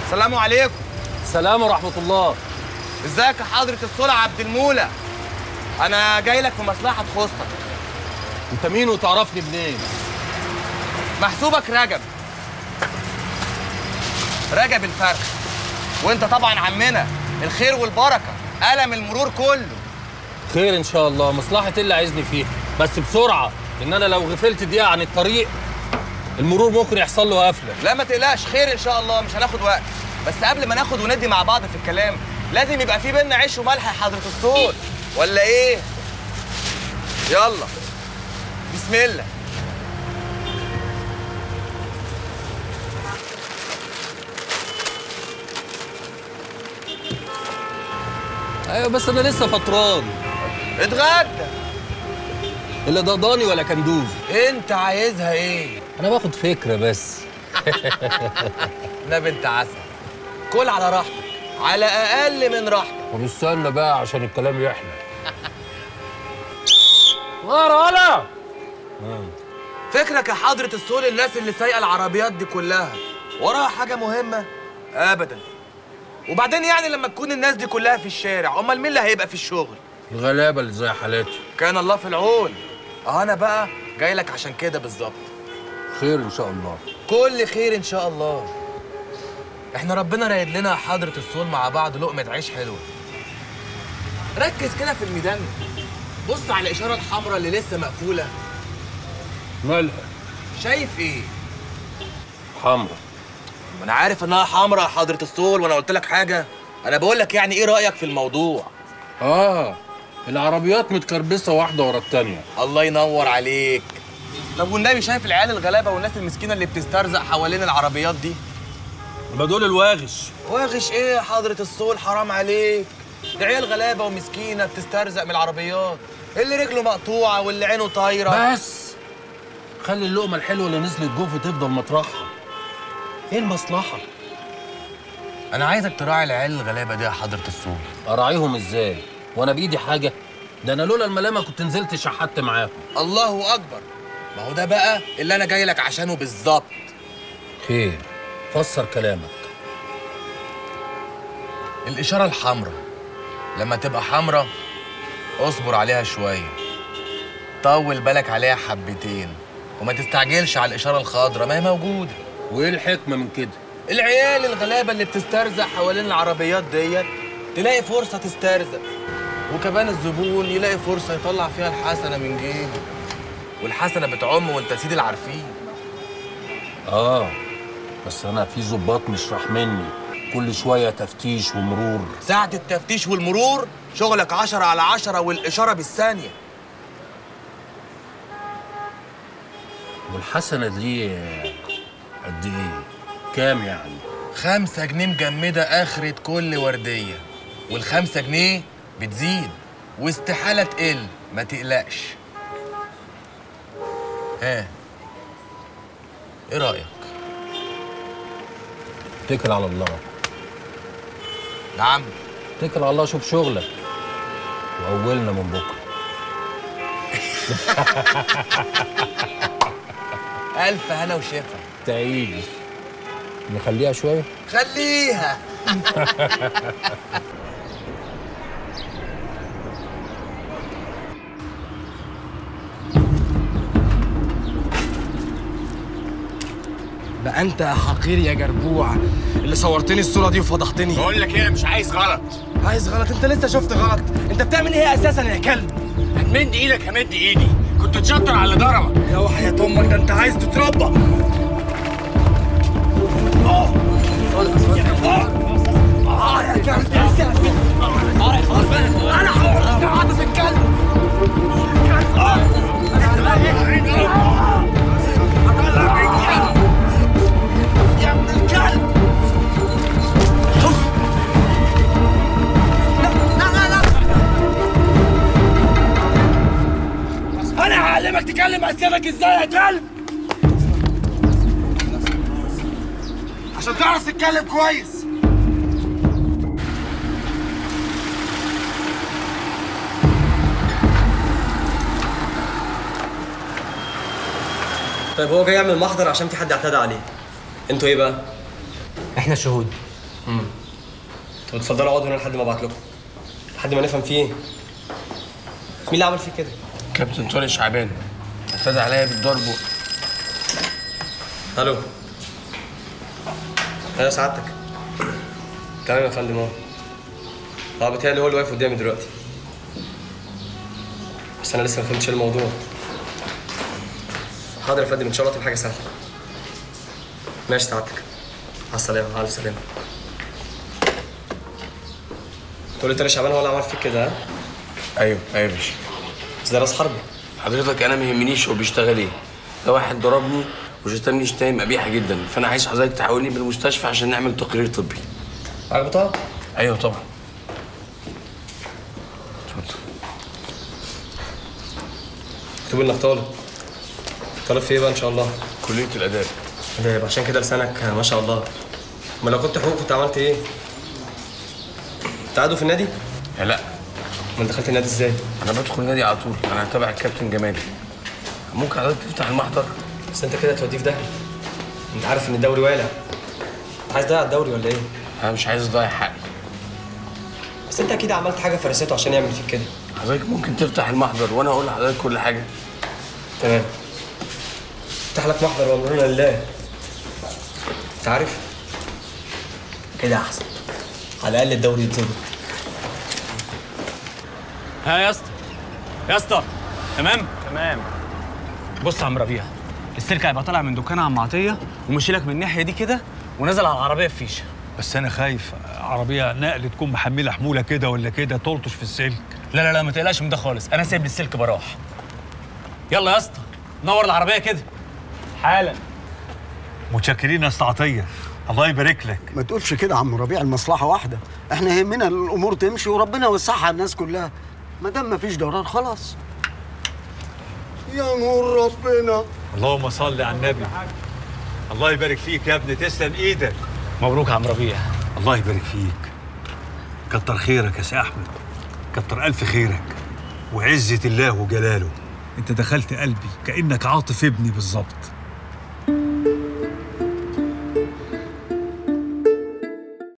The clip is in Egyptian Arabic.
السلام عليكم السلام ورحمة الله ازيك يا حضرة الصلع عبد المولى انا جاي لك في مصلحة تخصك انت مين وتعرفني منين؟ محسوبك رجب رجب الفرخ وانت طبعا عمنا الخير والبركة قلم المرور كله خير ان شاء الله مصلحة ايه اللي عايزني فيها بس بسرعة ان انا لو غفلت دقيقة عن الطريق المرور ممكن يحصل له قفلة لا ما تقلقش خير ان شاء الله مش هناخد وقت بس قبل ما ناخد وندي مع بعض في الكلام لازم يبقى في بينا عيش وملح يا حضرة الصوت ولا ايه يلا بسم الله ايوه بس انا لسه فطران اتغدى اللي ده ضاني ولا كندوز انت عايزها ايه انا باخد فكرة بس نبي انت عسل كل على راحتك على اقل من راحتك طب استنى بقى عشان الكلام يحلى غار ولا فكرك يا حضرة الصول الناس اللي سايقة العربيات دي كلها وراها حاجة مهمة؟ أبدا وبعدين يعني لما تكون الناس دي كلها في الشارع أمال مين اللي هيبقى في الشغل؟ الغلابة اللي زي حالاتي كان الله في العون أه أنا بقى جاي لك عشان كده بالظبط خير ان شاء الله كل خير إن شاء الله إحنا ربنا رايد لنا يا حضرة الصول مع بعض لقمة عيش حلوة ركز كده في الميدان بص على الإشارة الحمراء اللي لسه مقفولة مالها شايف إيه؟ حمرا ما انا عارف انها حمرا يا حضرة الصول وانا قلت لك حاجة انا بقول لك يعني ايه رأيك في الموضوع اه العربيات متكربسة واحدة ورا التانية الله ينور عليك طب والنبي شايف العيال الغلابة والناس المسكينة اللي بتسترزق حوالين العربيات دي ما دول الواغش واغش ايه يا حضرة الصول حرام عليك دي عيال غلابة ومسكينة بتسترزق من العربيات اللي رجله مقطوعة واللي عينه طايرة بس خلي اللقمة الحلوة اللي نزلت جوه تفضل مطرحها ايه المصلحة؟ انا عايزك تراعي العيال الغلابة دي يا حضرة الصول اراعيهم ازاي؟ وانا بايدي حاجة؟ ده انا لولا الملامة كنت نزلت شحت معاهم الله اكبر ما هو ده بقى اللي انا جاي لك عشانه بالظبط خير فسر كلامك الإشارة الحمراء لما تبقى حمراء اصبر عليها شوية طول بالك عليها حبتين وما تستعجلش على الإشارة الخضراء ما هي موجودة وايه الحكمة من كده؟ العيال الغلابة اللي بتسترزق حوالين العربيات ديت تلاقي فرصة تسترزق وكمان الزبون يلاقي فرصة يطلع فيها الحسنة من جيبه والحسنة بتعم وانت سيد العارفين اه بس انا في ظباط مش راح مني كل شوية تفتيش ومرور ساعة التفتيش والمرور شغلك عشرة على عشرة والإشارة بالثانية والحسنة دي قد ايه؟ كام يعني؟ خمسة جنيه مجمدة آخرة كل وردية والخمسة جنيه بتزيد واستحالة تقل ما تقلقش ها ايه رأيك؟ اتكل على الله نعم اتكل على الله شوف شغلك وأولنا من بكرة ألف هنا وشفا تعيش نخليها شوية خليها بقى انت يا حقير يا جربوع اللي صورتني الصورة دي وفضحتني بقول لك ايه مش عايز غلط عايز غلط انت لسه شفت غلط انت بتعمل ايه اساسا يا كلب هتمد ايدك همد ايدي كنت تشطر على اللي ضربك يا وحياة امك ده انت عايز تتربى اه يا كلب يا سافل انا حر عاطف الكلب يا ابن الكلب انا هعلمك تكلم اسيادك ازاي يا كلب عشان تعرف تتكلم كويس طيب هو جاي يعمل محضر عشان في حد اعتدى عليه انتوا ايه بقى؟ احنا شهود طب اتفضلوا اقعدوا هنا لحد ما ابعت لكم لحد ما نفهم فيه ايه مين اللي عمل فيك كده كابتن طارق شعبان اعتدى عليا بالضرب و- الو ايوه سعادتك تمام يا فندم اهو اه بتهيألي هو اللي واقف قدامي دلوقتي بس انا لسه ما فهمتش إيه الموضوع حاضر يا فندم ان شاء الله تبقى حاجه سهله ماشي سعادتك على السلامه مع الف سلامه تقول لي ترى شعبان هو اللي عمل فيك كده ها ايوه ايوه يا باشا بس ده راس حربي حضرتك انا ما يهمنيش هو بيشتغل ايه ده واحد ضربني وشتمني شتايم قبيحه جدا فانا عايز حضرتك تحولني بالمستشفى عشان نعمل تقرير طبي معاك بطاقه ايوه طبعا اتفضل اكتب انك طالب طالب في ايه بقى ان شاء الله كليه الاداب ده يبقى عشان كده لسانك ما شاء الله ما لو كنت حقوق كنت عملت ايه تعادوا في النادي يا لا ما دخلت النادي ازاي انا بدخل نادي على طول انا تبع الكابتن جمالي ممكن حضرتك تفتح المحضر بس انت كده توديه في داهيه انت عارف ان الدوري والع عايز تضيع الدوري ولا ايه انا مش عايز اضيع حقي بس انت اكيد عملت حاجه فرسته عشان يعمل فيك كده حضرتك ممكن تفتح المحضر وانا اقول لحضرتك كل حاجه تمام افتح لك محضر وامرنا لله انت عارف كده احسن على الاقل الدوري يتظبط ها يا اسطى يا اسطى تمام تمام بص يا عم ربيع السلك هيبقى طالع من دكان عم عطيه ومشي لك من الناحيه دي كده ونزل على العربيه في فيشه بس انا خايف عربيه نقل تكون محمله حموله كده ولا كده تلطش في السلك لا لا لا ما تقلقش من ده خالص انا سايب لي السلك براح يلا يا اسطى نور العربيه كده حالا متشكرين يا اسطى عطيه الله يبارك لك ما تقولش كده يا عم ربيع المصلحة واحدة احنا يهمنا الأمور تمشي وربنا يوسعها على الناس كلها ما دام مفيش ضرر خلاص يا نور ربنا اللهم صل على النبي الله يبارك فيك يا ابني تسلم ايدك مبروك يا عم ربيع الله يبارك فيك كتر خيرك يا سي احمد كتر الف خيرك وعزه الله وجلاله انت دخلت قلبي كانك عاطف ابني بالظبط